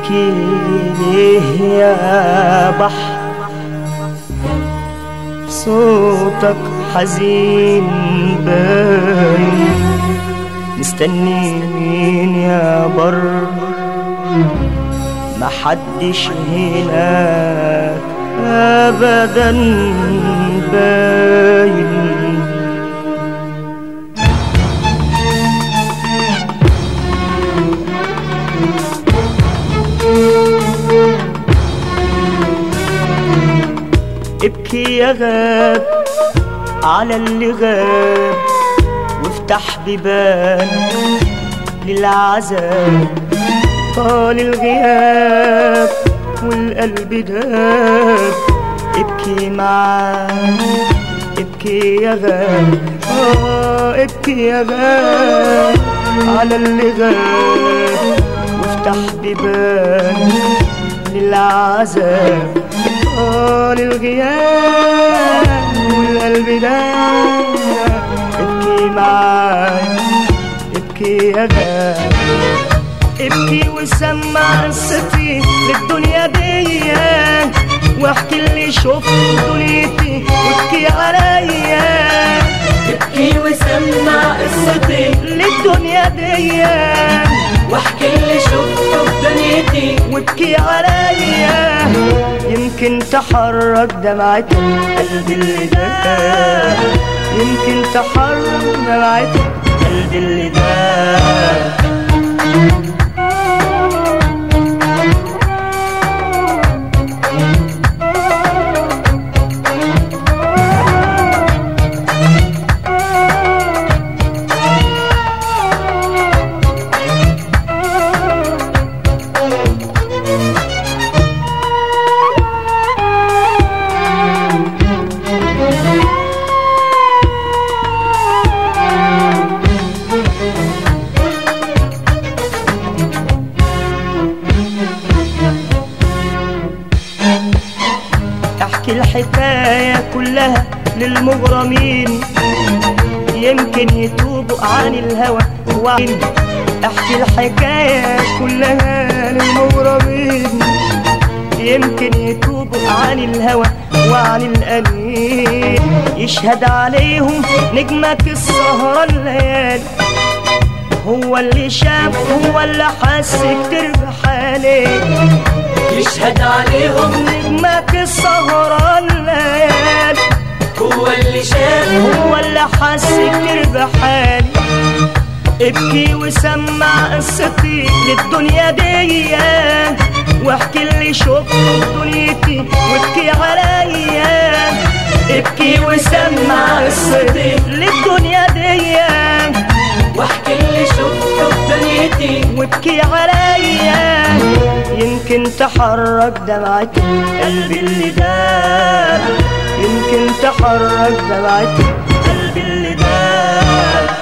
تبكي ليه يا بحر صوتك حزين باين مستني مين يا بر محدش هناك ابدا باين ابكي يا غاب على اللي غاب وافتح بيبان للعذاب طال الغياب والقلب داب ابكي معاه ابكي يا غاب اه ابكي يا غاب على اللي غاب وافتح بيبان للعذاب طال الغياب والقلب داب ابكي معايا ابكي يا غاب ابكي وسمع قصتي للدنيا دي واحكي اللي شفته دنيتي وابكي عليا ابكي وسمع قصتي للدنيا دي واحكي اللي شفته في دنيتي وابكي عليا يمكن تحرك دمعة قلبي اللي داب يمكن تحرك دمعة قلبي اللي داب احكي الحكاية كلها للمغرمين يمكن يتوبوا عن الهوى وعين احكي الحكاية كلها للمغرمين يمكن يتوبوا عن الهوى وعن الأنين يشهد عليهم نجمك السهرة الليالي هو اللي شاف هو اللي حس كتير بحالي يشهد عليهم نجمك السهرة الليالي هو اللي شاف هو اللي حس كتير بحالي ابكي وسمع قصتي للدنيا دي واحكي اللي شفته في دنيتي وابكي عليا ابكي وسمع قصتي للدنيا دي واحكي اللي شفته في دنيتي وابكي عليا يمكن تحرك دمعة قلبي اللي داب يمكن تحرك دمعة قلبي اللي داب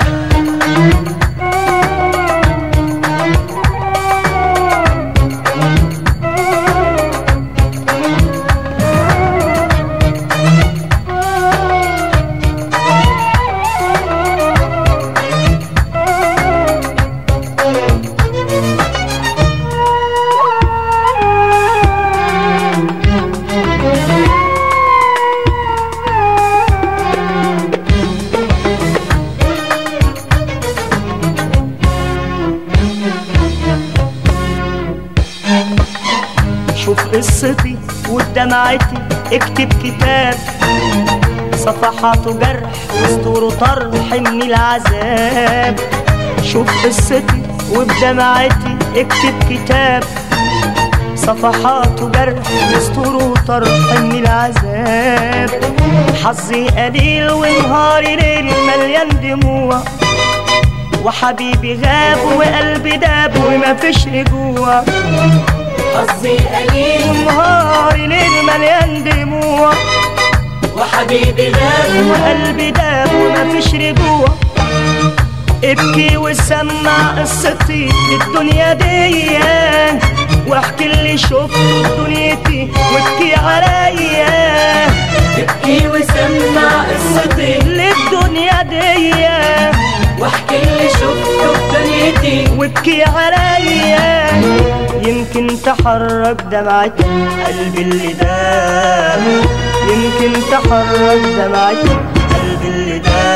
شوف قصتي ودمعتي اكتب كتاب صفحاته جرح وسطوره طرح من العذاب شوف قصتي وبدمعتي اكتب كتاب صفحاته جرح وسطوره طرح من العذاب حظي قليل ونهاري ليل مليان دموع وحبيبي غاب وقلبي داب ومفيش رجوع حظي قليل نهاري ليل مليان دموع وحبيبي غاب وقلبي داب ومفيش رجوع ابكي وسمع قصتي للدنيا دي واحكي اللي شفته في دنيتي وابكي عليا ابكي وسمع قصتي للدنيا دي واحكي اللي شفته في دنيتي وابكي عليا يمكن تحرك دمعة قلبي اللي دام يمكن تحرك دمعة قلبي اللي دام